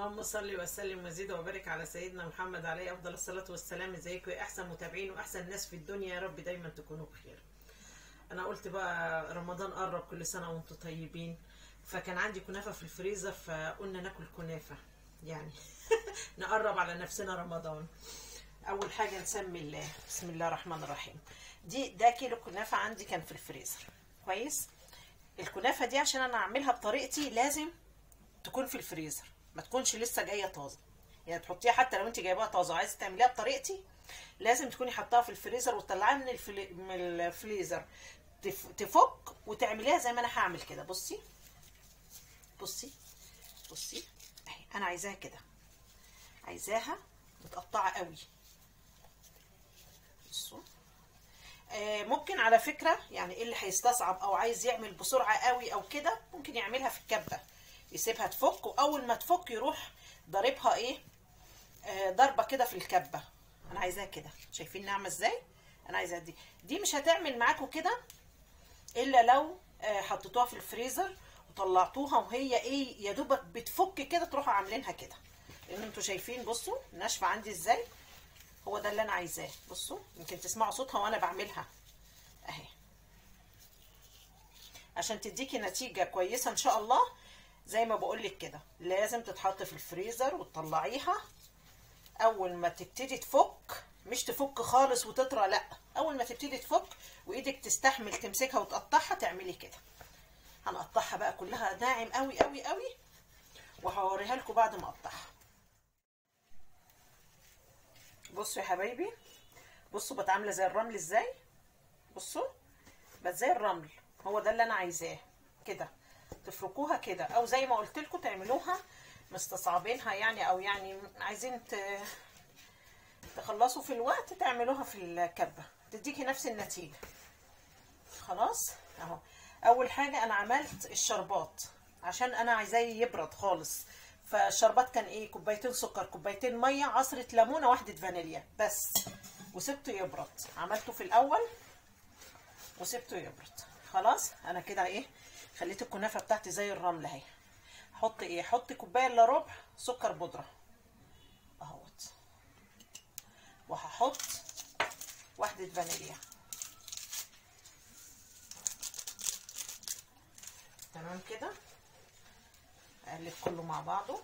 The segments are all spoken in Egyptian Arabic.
اللهم صل وسلم وزد وبارك على سيدنا محمد عليه افضل الصلاه والسلام ازيكم يا احسن متابعين واحسن ناس في الدنيا يا رب دايما تكونوا بخير انا قلت بقى رمضان قرب كل سنه وانتم طيبين فكان عندي كنافه في الفريزر فقلنا ناكل كنافه يعني نقرب على نفسنا رمضان اول حاجه نسمي الله بسم الله الرحمن الرحيم دي ده كيلو كنافه عندي كان في الفريزر كويس الكنافه دي عشان انا اعملها بطريقتي لازم تكون في الفريزر ما تكونش لسه جايه طازه يعني تحطيها حتى لو انت جايباها طازه وعايزه تعمليها بطريقتي لازم تكوني حطاها في الفريزر وتطلعيها من الفلي... من الفريزر تف... تفك وتعمليها زي ما انا هعمل كده بصي بصي بصي اهي انا عايزاها كده عايزاها متقطعه قوي بصوا آه ممكن على فكره يعني اللي هيستصعب او عايز يعمل بسرعه قوي او كده ممكن يعملها في الكبه يسيبها تفك واول ما تفك يروح ضاربها ايه آه ضربه كده في الكبه انا عايزاها كده شايفين ناعمه ازاي انا عايزاها دي دي مش هتعمل معاكم كده الا لو آه حطيتوها في الفريزر وطلعتوها وهي ايه يا دوبك بتفك كده تروحوا عاملينها كده لان انتوا شايفين بصوا ناشفه عندي ازاي هو ده اللي انا عايزاه بصوا يمكن تسمعوا صوتها وانا بعملها اهي عشان تديكي نتيجه كويسه ان شاء الله زي ما بقولك كده لازم تتحط في الفريزر وتطلعيها اول ما تبتدي تفك مش تفك خالص وتطرى لا اول ما تبتدي تفك وايدك تستحمل تمسكها وتقطعها تعملي كده هنقطعها بقى كلها ناعم قوي قوي قوي وهوريها لكم بعد ما اقطعها بصوا يا حبايبي بصوا بقت عامله زي الرمل ازاي بصوا بقت زي الرمل هو ده اللي انا عايزاه كده تفركوها كده او زي ما قلت لكم تعملوها مستصعبينها يعني او يعني عايزين ت... تخلصوا في الوقت تعملوها في الكبه تديكي نفس النتيجه خلاص اهو اول حاجه انا عملت الشربات عشان انا عايزاه يبرد خالص فالشربات كان ايه كوبايتين سكر كوبايتين ميه عصره ليمونه واحده فانيليا بس وسبته يبرد عملته في الاول وسبته يبرد خلاص انا كده ايه خليت الكنافه بتاعتي زي الرمل اهي احط ايه احط كوبايه الا ربع سكر بودره اهوت وهحط واحده فانيليا تمام كده اقلب كله مع بعضه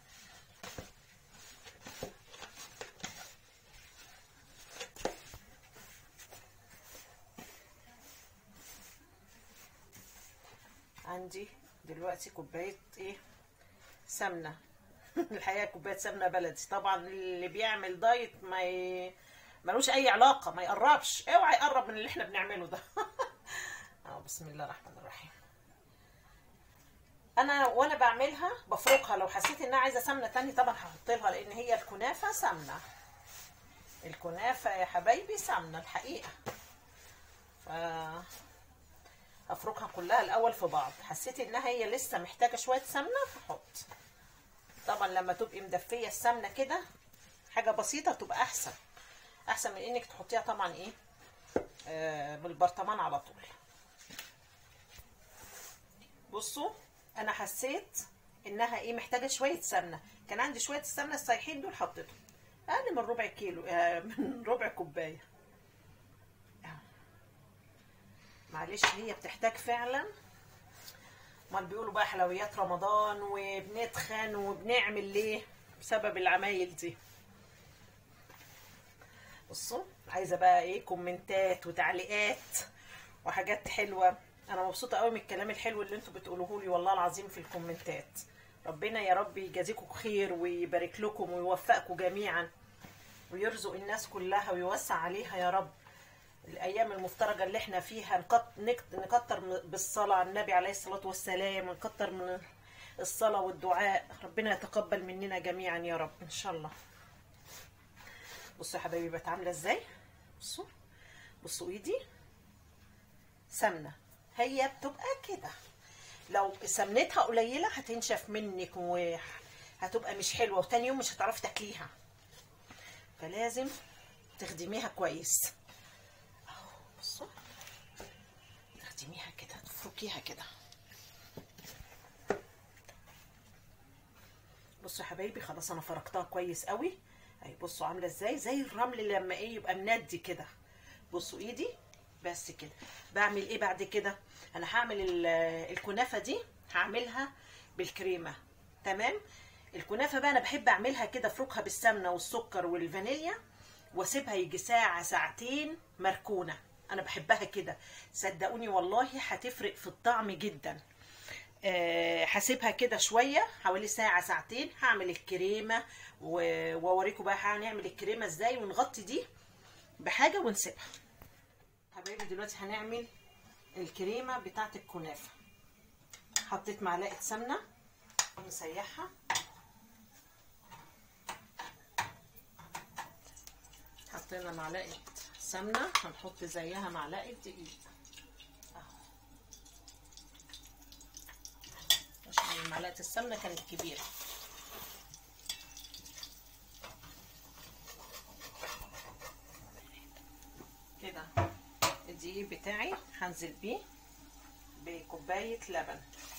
عندي دلوقتي كوبايه ايه سمنه الحقيقه كوبايه سمنه بلدي طبعا اللي بيعمل دايت ما ي... ملوش اي علاقه ما يقربش اوعى يقرب من اللي احنا بنعمله ده اه بسم الله الرحمن الرحيم انا وانا بعملها بفركها لو حسيت انها عايزه سمنه تاني طبعا هحط لها لان هي الكنافه سمنه الكنافه يا حبايبي سمنه الحقيقه ف افركها كلها الاول في بعض حسيت انها هي لسه محتاجه شويه سمنه هحط طبعا لما تبقي مدفيه السمنه كده حاجه بسيطه تبقى احسن احسن من انك تحطيها طبعا ايه آه بالبرطمان على طول بصوا انا حسيت انها ايه محتاجه شويه سمنه كان عندي شويه السمنه السايحين دول حطيتهم اقل من ربع كيلو آه من ربع كوبايه معلش هي بتحتاج فعلا امال بيقولوا بقى حلويات رمضان وبنتخن وبنعمل ليه بسبب العمايل دي بصوا عايزه بقى ايه كومنتات وتعليقات وحاجات حلوه انا مبسوطه قوي من الكلام الحلو اللي انتوا بتقولوه لي والله العظيم في الكومنتات ربنا يا رب يجازيكم خير ويبارك لكم ويوفقكم جميعا ويرزق الناس كلها ويوسع عليها يا رب الايام المفترجه اللي احنا فيها نكتر بالصلاه على النبي عليه الصلاه والسلام ونكتر من الصلاه والدعاء ربنا يتقبل مننا جميعا يا رب ان شاء الله بصوا يا حبايبي بقت عامله ازاي بصوا بصوا ايدي سمنه هي بتبقى كده لو سمنتها قليله هتنشف منك وهتبقى مش حلوه وتاني يوم مش هتعرفي تاكليها فلازم تخدميها كويس اهو بصوا تخدميها كده تفركيها كده بصوا يا حبايبي خلاص انا فرقتها كويس قوي اهي بصوا عامله ازاي زي الرمل لما ايه يبقى مندي كده بصوا ايدي بس كده بعمل ايه بعد كده انا هعمل ال- الكنافه دي هعملها بالكريمه تمام الكنافه بقى انا بحب اعملها كده افركها بالسمنه والسكر والفانيليا واسيبها يجي ساعه ساعتين مركونه انا بحبها كده صدقوني والله هتفرق في الطعم جدا آه، هسيبها كده شويه حوالي ساعه ساعتين هعمل الكريمه و- واوريكم بقى هنعمل الكريمه ازاي ونغطي دي بحاجه ونسيبها حبايبي دلوقتي هنعمل الكريمه بتاعه الكنافه حطيت معلقه سمنه نسيحها حطينا معلقه سمنه هنحط زيها معلقه دقيق اهو عشان معلقه السمنه كانت كبيره كده الدقيق بتاعي هنزل بيه بكوبايه لبن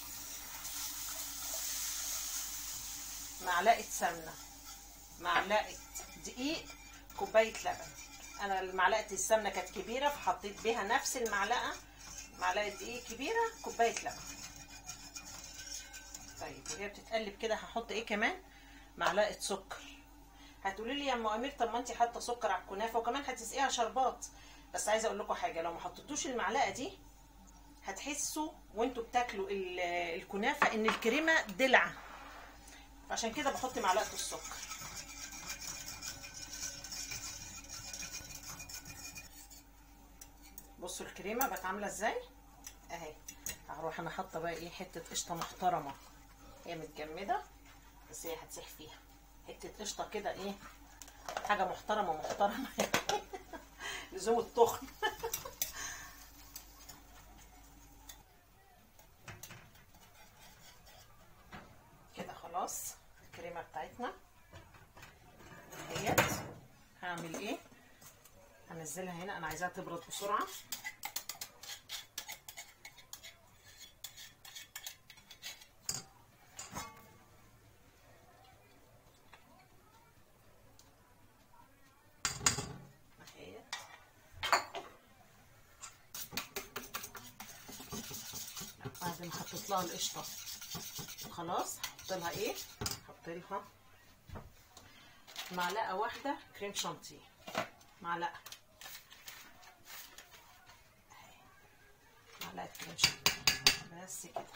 معلقه سمنه معلقه دقيق كوبايه لبن انا معلقه السمنه كانت كبيره فحطيت بيها نفس المعلقه معلقه دقيق كبيره كوبايه لبن طيب وهي بتتقلب كده هحط ايه كمان معلقه سكر هتقولي لي يا ام امير طب ما انت حاطه سكر على الكنافه وكمان هتسقيها شربات بس عايزه اقول لكم حاجه لو ما حطيتوش المعلقه دي هتحسوا وانتوا بتاكلوا ال- الكنافه ان الكريمه دلع عشان كده بحط معلقه السكر بصوا الكريمه بقت عامله ازاي اهي هروح انا حاطه بقى ايه حته قشطه محترمه هي متجمده بس هي هتسيح فيها حته قشطه كده ايه حاجه محترمه محترمه لزوم التخن كده خلاص الكريمه بتاعتنا ديت هعمل ايه هنزلها هنا انا عايزاها تبرد بسرعه اهيت بعد ما حطيت لها القشطه خلاص هحط لها ايه هحط لها معلقه واحده كريم شانتيه معلقه أهي. معلقه كريم شانتيه بس كده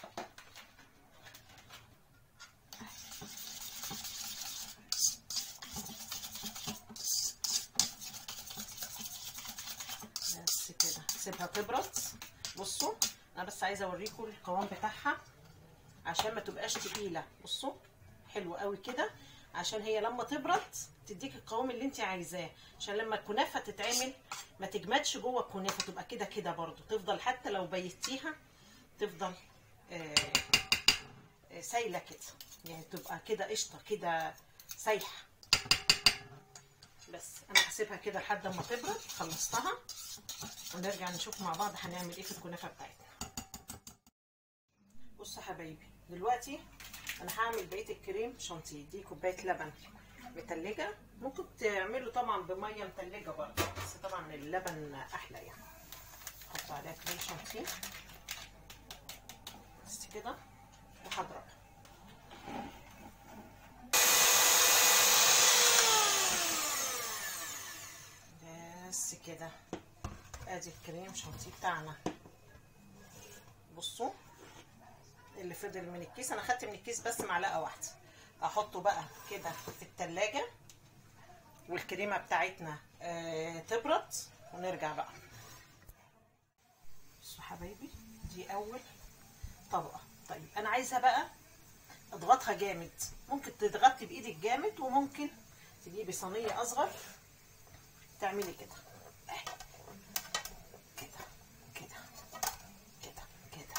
بس كده سيبها تبرد بصوا انا بس عايزه اوريكم القوام بتاعها عشان ما تبقاش تقيله بصوا حلو قوي كده عشان هي لما تبرد تديك القوام اللي انت عايزاه عشان لما الكنافه تتعمل ما تجمدش جوه الكنافه تبقى كده كده برضو تفضل حتى لو بيتيها تفضل آه آه سايله كده يعني تبقى كده قشطه كده سايحه بس انا هسيبها كده لحد ما تبرد خلصتها ونرجع نشوف مع بعض هنعمل ايه في الكنافه بتاعتنا بصوا يا حبايبي دلوقتي انا هعمل بقيه الكريم شانتيه دي كوبايه لبن متلجه ممكن تعملوا طبعا بميه متلجه برضه بس طبعا اللبن احلى يعني احط عليها كريم شانتيه بس كده وهضرب بس كده ادي الكريم شانتيه بتاعنا بصوا اللي فضل من الكيس انا خدت من الكيس بس معلقه واحده احطه بقى كده في التلاجة والكريمه بتاعتنا آه تبرد ونرجع بقى بصوا حبايبي دي اول طبقه طيب انا عايزه بقى اضغطها جامد ممكن تضغطي بايدك جامد وممكن تجيبي صينيه اصغر تعملي كده اهي كده كده كده كده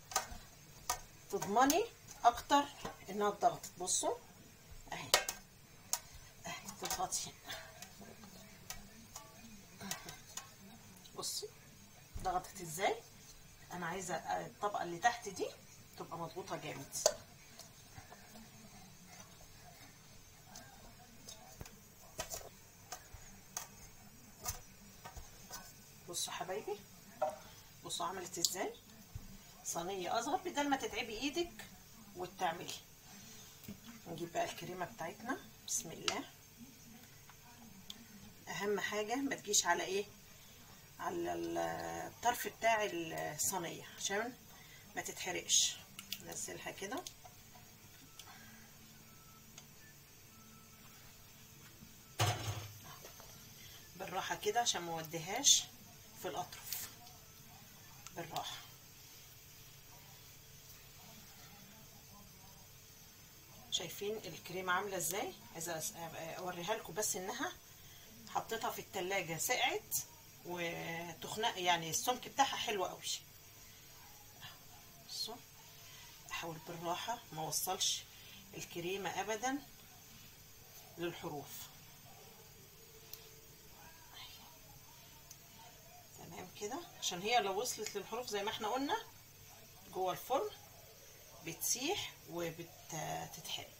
تضمني اكتر انها اتضغطت بصوا اهي اهي تضغطي بصي ضغطت ازاي انا عايزه الطبقه اللي تحت دي تبقى مضغوطه جامد بصوا حبايبي بصوا عملت ازاي صينيه اصغر بدل ما تتعبي ايدك وتعملي نجيب بقى الكريمه بتاعتنا بسم الله اهم حاجه ما تجيش على ايه على الطرف بتاع الصينيه عشان ما تتحرقش نزلها كده بالراحه كده عشان ما اوديهاش في الاطراف بالراحه شايفين الكريمه عامله ازاي عايزه اوريها لكم بس انها حطيتها في التلاجة سقعت وتخنق يعني السمك بتاعها حلو قوي بصوا احاول بالراحه ما اوصلش الكريمه ابدا للحروف تمام كده عشان هي لو وصلت للحروف زي ما احنا قلنا جوه الفرن بتسيح وبتتحرق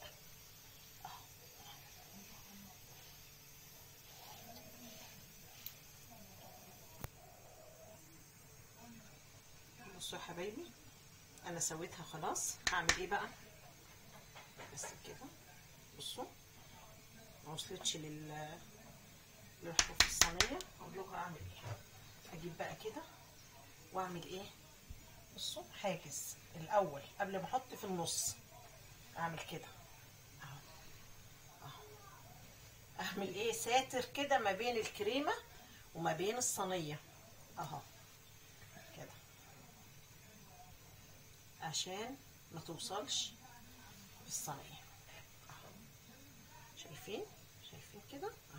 بصوا يا حبايبي انا سويتها خلاص هعمل ايه بقى بس كده بصوا ما وصلتش لل للحروف الصينيه اقول لكم اعمل ايه اجيب بقى كده واعمل ايه بصوا حاجز الاول قبل ما احط في النص اعمل كده اهو اهو اعمل ايه ساتر كده ما بين الكريمه وما بين الصينيه اهو كده عشان ما توصلش الصينيه اهو شايفين شايفين كده اهو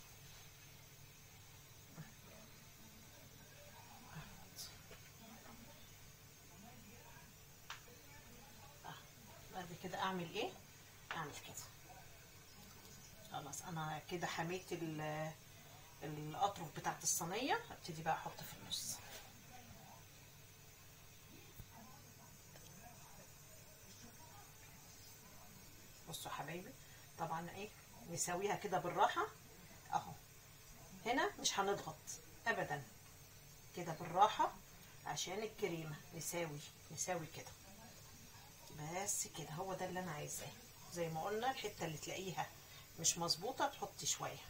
بعد كده اعمل ايه اعمل كده خلاص انا كده حميت الاطراف بتاعت الصينيه هبتدي بقى احط في النص بصوا حبايبي طبعا ايه نسويها كده بالراحه اهو هنا مش هنضغط ابدا كده بالراحه عشان الكريمه نساوي نساوي كده بس كده هو ده اللي انا عايزاه زي ما قلنا الحته اللي تلاقيها مش مظبوطه تحطي شويه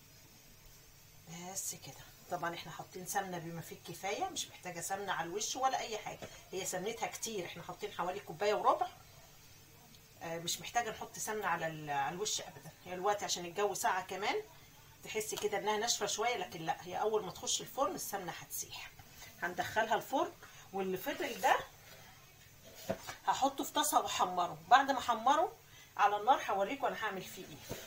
بس كده طبعا احنا حاطين سمنه بما فيه الكفايه مش محتاجه سمنه على الوش ولا اي حاجه هي سمنتها كتير احنا حاطين حوالي كوبايه وربع آه مش محتاجه نحط سمنه على على الوش ابدا هي الوقت عشان الجو ساعه كمان تحسي كده انها ناشفه شويه لكن لا هي اول ما تخش الفرن السمنه هتسيح هندخلها الفرن واللي فضل ده هحطه في طاسه واحمره بعد ما احمره على النار هوريكم انا هعمل فيه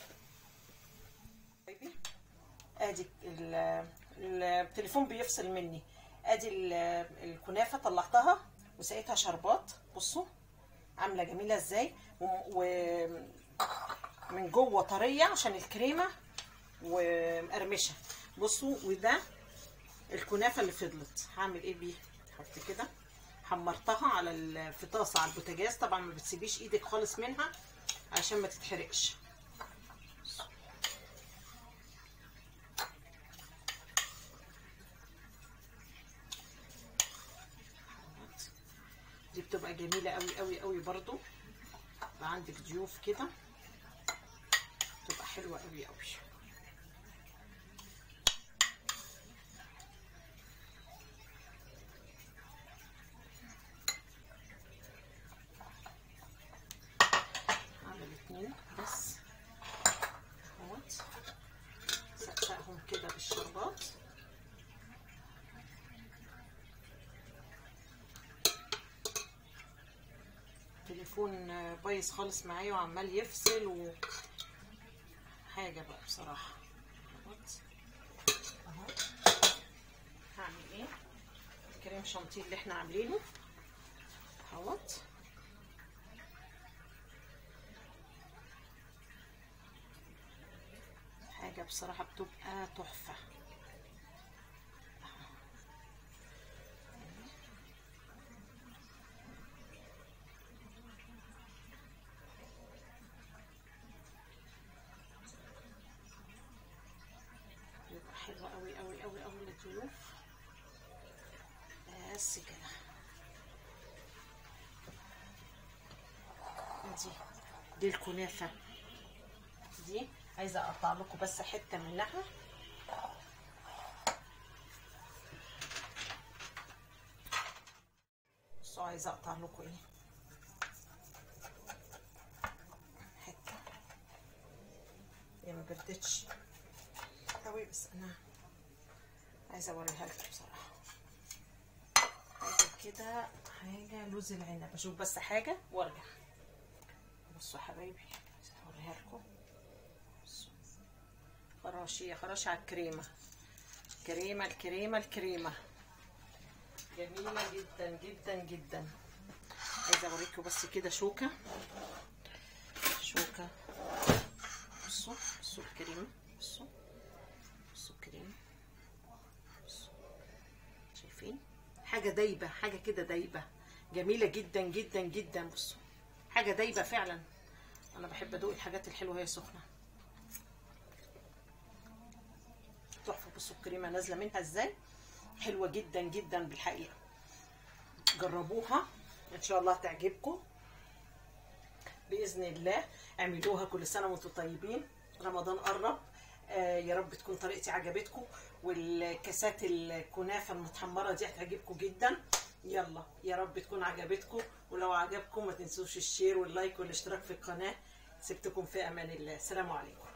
ايه ادي التليفون بيفصل مني ادي الكنافه طلعتها وسقيتها شربات بصوا عامله جميله ازاي ومن جوه طريه عشان الكريمه ومقرمشه بصوا وده الكنافه اللي فضلت هعمل ايه بيه حط كده حمرتها على في طاسه على البوتاجاز طبعا ما بتسيبيش ايدك خالص منها عشان ما تتحرقش دي بتبقى جميله قوي قوي قوي برضو يبقى عندك ضيوف كده بتبقى حلوه قوي قوي بس اهوت سقسقهم كده بالشربات التليفون بايظ خالص معايا وعمال يفصل و حاجه بقى بصراحه اهوت اهو هعمل ايه الكريم شانتيه اللي احنا عاملينه اهوت حاجة بصراحة بتبقى تحفة بيبقى حلوة قوي قوي قوي قوي للضيوف بس كده دي دي الكنافه دي عايزه اقطع لكم بس حته منها بصوا عايزه اقطع لكم ايه حته هي ما بردتش قوي بس انا عايزه اوريها لكم بصراحه حاجه كده حاجه لوز العنب اشوف بس حاجه وارجع بصوا يا حبايبي عايزه اوريها لكم بصوا خراشي خراشي على الكريمه كريمه الكريمه الكريمه جميله جدا جدا جدا عايزه اوريكم بس كده شوكه شوكه بصوا بصوا الكريمه بصوا بصوا الكريمه بصوا شايفين حاجه دايبه حاجه كده دايبه جميله جدا جدا جدا بصوا حاجه دايبه فعلا انا بحب ادوق الحاجات الحلوه وهي سخنه تحفه بصوا الكريمه نازله منها ازاي حلوه جدا جدا بالحقيقه جربوها ان شاء الله تعجبكم باذن الله اعملوها كل سنه وانتم طيبين رمضان قرب آه يا رب تكون طريقتي عجبتكم والكاسات الكنافه المتحمره دي هتعجبكم جدا يلا يا رب تكون عجبتكم ولو عجبكم ما تنسوش الشير واللايك والاشتراك في القناه سبتكم في امان الله السلام عليكم